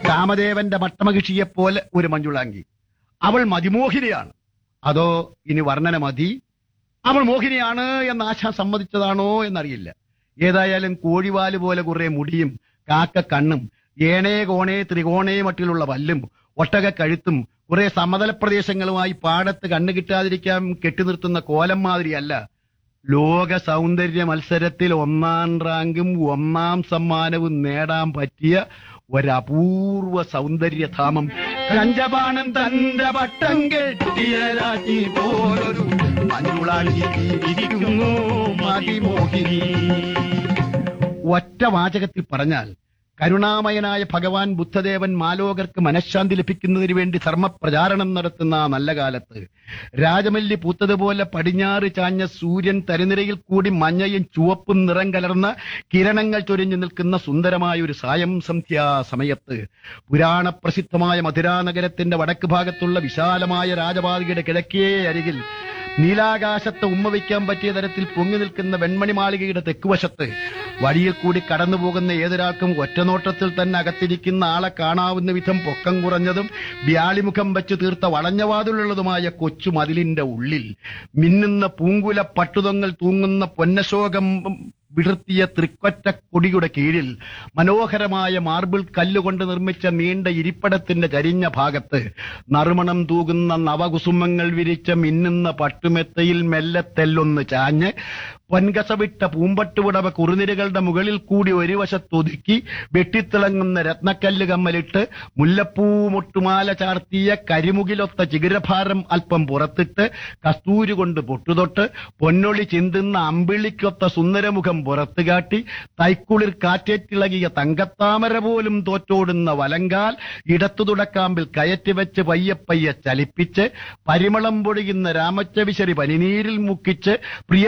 കാമദേവന്റെ മട്ടമകിഷിയെപ്പോലെ ഒരു മഞ്ജുളാങ്കി അവൾ മതിമോഹിനിയാണ് അതോ ഇനി വർണ്ണന മതി അവൾ മോഹിനിയാണ് എന്ന് ആശ സമ്മതിച്ചതാണോ എന്നറിയില്ല ഏതായാലും കോഴിവാല് പോലെ കുറെ മുടിയും കാക്ക കണ്ണും ഏണേ കോണേ ത്രികോണേ മട്ടിലുള്ള വല്ലും ഒട്ടക കഴുത്തും കുറെ സമതല പ്രദേശങ്ങളുമായി പാടത്ത് കണ്ണു കിട്ടാതിരിക്കാൻ കെട്ടിനിർത്തുന്ന കോലം മാതിരിയല്ല ലോക സൗന്ദര്യ മത്സരത്തിൽ ഒന്നാം റാങ്കും ഒന്നാം സമ്മാനവും നേടാൻ പറ്റിയ ഒരപൂർവ സൗന്ദര്യധാമം കഞ്ചപാണം തന്റെ പട്ടം കെട്ടിയ രാജ്ഞി പോലൊരു മഞ്ഞുളാങ്കി ഇരിക്കുന്നു മതിമോഹിനി ഒറ്റ വാചകത്തിൽ പറഞ്ഞാൽ കരുണാമയനായ ഭഗവാൻ ബുദ്ധദേവൻ മാലോകർക്ക് മനഃശാന്തി ലഭിക്കുന്നതിന് വേണ്ടി ധർമ്മപ്രചാരണം നടത്തുന്ന ആ നല്ല കാലത്ത് രാജമല്ലി പൂത്തതുപോലെ പടിഞ്ഞാറ് ചാഞ്ഞ സൂര്യൻ തരുനിരയിൽ കൂടി മഞ്ഞയും ചുവപ്പും നിറം കലർന്ന കിരണങ്ങൾ ചൊരിഞ്ഞു നിൽക്കുന്ന സുന്ദരമായ ഒരു സായം സന്ധ്യാ സമയത്ത് പുരാണ പ്രസിദ്ധമായ മധുരാ നഗരത്തിന്റെ വടക്ക് ഭാഗത്തുള്ള വിശാലമായ രാജപാതയുടെ കിഴക്കേ അരികിൽ നീലാകാശത്ത് ഉമ്മ വയ്ക്കാൻ പറ്റിയ തരത്തിൽ പൊങ്ങി നിൽക്കുന്ന വെൺമണി മാളികയുടെ തെക്കുവശത്ത് വഴിയിൽ കൂടി കടന്നു പോകുന്ന ഏതൊരാൾക്കും ഒറ്റനോട്ടത്തിൽ തന്നെ അകത്തിരിക്കുന്ന ആളെ കാണാവുന്ന വിധം പൊക്കം കുറഞ്ഞതും വ്യാളിമുഖം വെച്ച് തീർത്ത വളഞ്ഞവാതിലുള്ളതുമായ കൊച്ചു മതിലിന്റെ ഉള്ളിൽ മിന്നുന്ന പൂങ്കുല പട്ടുതൊങ്ങൽ തൂങ്ങുന്ന പൊന്നശോകം വിടർത്തിയ തൃക്കൊറ്റ കൊടിയുടെ കീഴിൽ മനോഹരമായ മാർബിൾ കല്ലുകൊണ്ട് നിർമ്മിച്ച നീണ്ട ഇരിപ്പടത്തിന്റെ ചരിഞ്ഞ ഭാഗത്ത് നറുമണം തൂകുന്ന നവകുസുമങ്ങൾ വിരിച്ച മിന്നുന്ന പട്ടുമെത്തയിൽ മെല്ലെ തെല്ലൊന്ന് ചാഞ്ഞ് പൊൻകസവിട്ട പൂമ്പട്ടുവിടവ കുറുനിരകളുടെ മുകളിൽ കൂടി ഒരു വശത്തൊതുക്കി വെട്ടിത്തിളങ്ങുന്ന രത്നക്കല്ല് കമ്മലിട്ട് മുല്ലപ്പൂ മുട്ടുമാല ചാർത്തിയ കരിമുകിലൊത്ത ചിഗിരഭാരം അല്പം പുറത്തിട്ട് കസ്തൂരി കൊണ്ട് പൊട്ടുതൊട്ട് പൊന്നൊളി ചിന്തുന്ന അമ്പിളിക്കൊത്ത സുന്ദരമുഖം പുറത്തു കാട്ടി തൈക്കുളിർ കാറ്റേറ്റിളകിയ തങ്കത്താമര പോലും തോറ്റോടുന്ന വലങ്കാൽ ഇടത്തു തുടക്കാമ്പിൽ കയറ്റി വെച്ച് പയ്യെ പയ്യെ ചലിപ്പിച്ച് പരിമളം പൊഴിയുന്ന രാമച്ചവിശരി പനിനീരിൽ മുക്കിച്ച് പ്രിയ